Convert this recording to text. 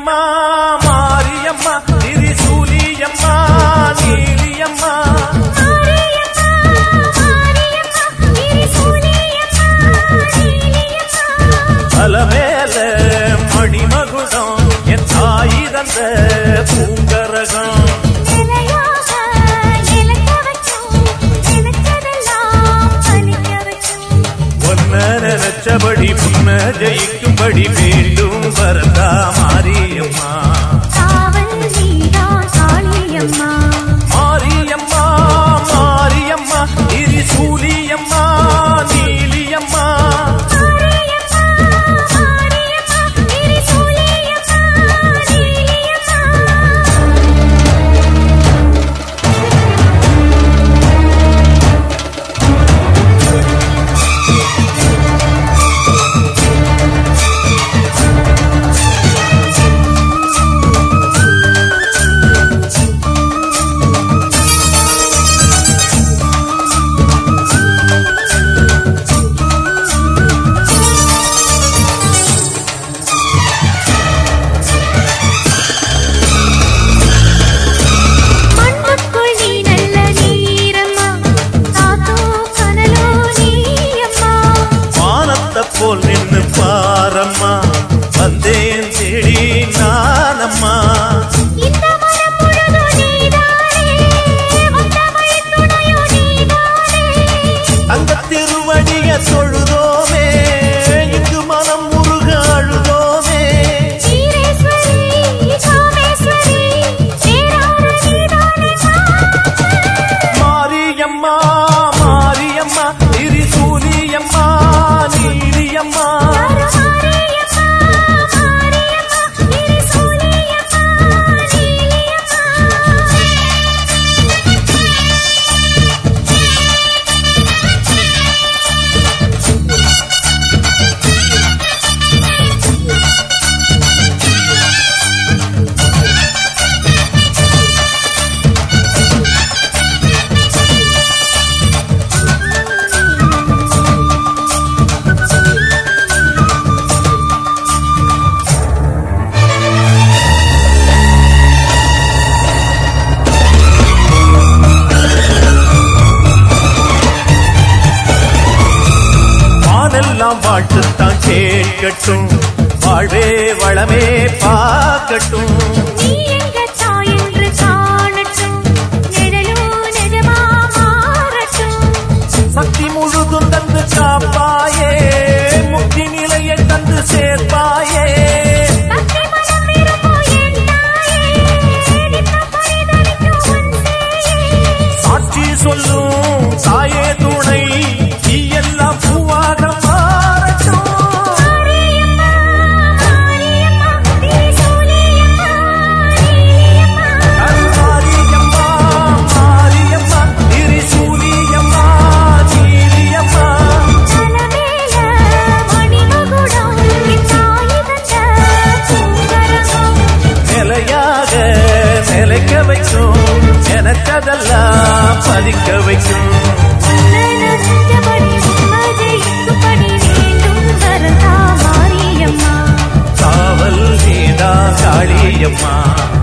மாரியம்மா மாரியம்மா திரிசூலியம்மா நீலியம்மா அலமேல மணிமகுடம் என் தாய் தந்த பூங்கரகம் ஒன்ன நினைச்சபடி முன்ன ஜெயிக்கும்படி வேண்டும் வரதா மாரியம்மா மாரியம்மா மாரியம்மா திரிசூலியம்மா நீலியம்மா மண்ணுக்குள் நீ நல்ல நீரம்மா காத்தோ கனலோ நீயம்மா வானத்தை போல் நின்னு பாரம்மா வந்தேன் தேடி நானம்மா இந்த மனம் முழுதும் நீதானே வந்த வழி துணையோ நீதானே அந்த திருவடிய தொழுதோமே இங்கு மனம் முருக அழுதோமே ஈரேஸ்வரி காமேஸ்வரி சேராத நீதானே மாரியம்மா மாரியம்மா திரிசூலியம்மா நீலியம்மா மாரியம்மா மாரியம்மா திரிசூலியம்மா நீலியம்மா வானெல்லாம் வாழ்த்துத்தான் கேட்கட்டும் வாழ்வே வளமே பார்க்கட்டும் நீ எங்க தாய் என்று காணட்டும் நிழலோ நிஜமா மாறட்டும் சக்தி முழுதும் தந்து காப்பாயே முக்தி நிலையை தந்து சேர்ப்பாயே பக்தி மனம் விரும்போ என் தாயே நித்த பரிதவிக்கும் உன் சேயே சாட்சி சொல்லும் தாயே துணை நீ எல்லாம் பூவாக மாறட்டும் மாரியம்மா மாரியம்மா திரிசூலியம்மா நீலியம்மா மாரியம்மா மாரியம்மா திரிசூலியம்மா நீலியம்மா தலமேல மணிமகுடம் என் தாய் தந்த பூங்கரகம் நிலையாக நிலைக்க வைக்கும் நினைச்சதெல்லாம் பதிக்க வைக்கும் நனஞ்சபடி உம்மஜெயிக்கும்படி வேண்டும் வரதா மாரியம்மா காவல் நீதா காளியம்மா